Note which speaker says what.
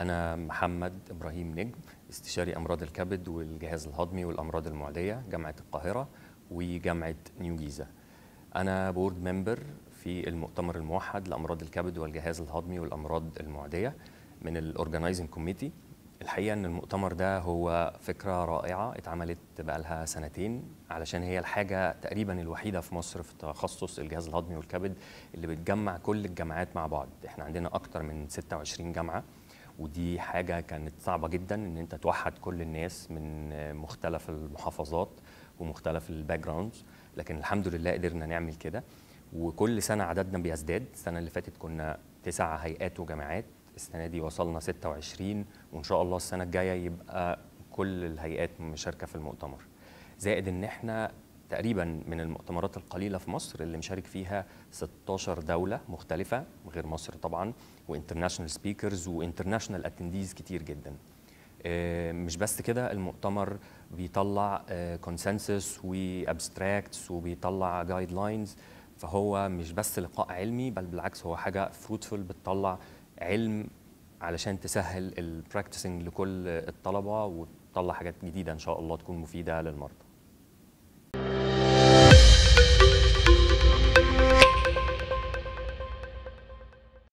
Speaker 1: أنا محمد إبراهيم نجم استشاري أمراض الكبد والجهاز الهضمي والأمراض المعدية جامعة القاهرة وجامعة نيو جيزة أنا بورد ممبر في المؤتمر الموحد لأمراض الكبد والجهاز الهضمي والأمراض المعدية من الأورجنايزنج كوميتي الحقيقة أن المؤتمر ده هو فكرة رائعة اتعملت بقالها سنتين علشان هي الحاجة تقريبا الوحيدة في مصر في تخصص الجهاز الهضمي والكبد اللي بتجمع كل الجامعات مع بعض احنا عندنا أكتر من 26 جامعة ودي حاجة كانت صعبة جدا ان انت توحد كل الناس من مختلف المحافظات ومختلف الباك جراوندز لكن الحمد لله قدرنا نعمل كده وكل سنة عددنا بيزداد السنة اللي فاتت كنا تسع هيئات وجامعات السنة دي وصلنا 26 وإن شاء الله السنة الجاية يبقى كل الهيئات مشاركة في المؤتمر زائد إن إحنا تقريبا من المؤتمرات القليله في مصر اللي مشارك فيها 16 دوله مختلفه غير مصر طبعا وانترناشونال سبيكرز وانترناشونال اتنديز كتير جدا مش بس كده المؤتمر بيطلع كونسنسس وابستراكتس وبيطلع جايد لاينز فهو مش بس لقاء علمي بل بالعكس هو حاجه فروتفul بتطلع علم علشان تسهل البراكتسنج لكل الطلبه وتطلع حاجات جديده ان شاء الله تكون مفيده للمرضى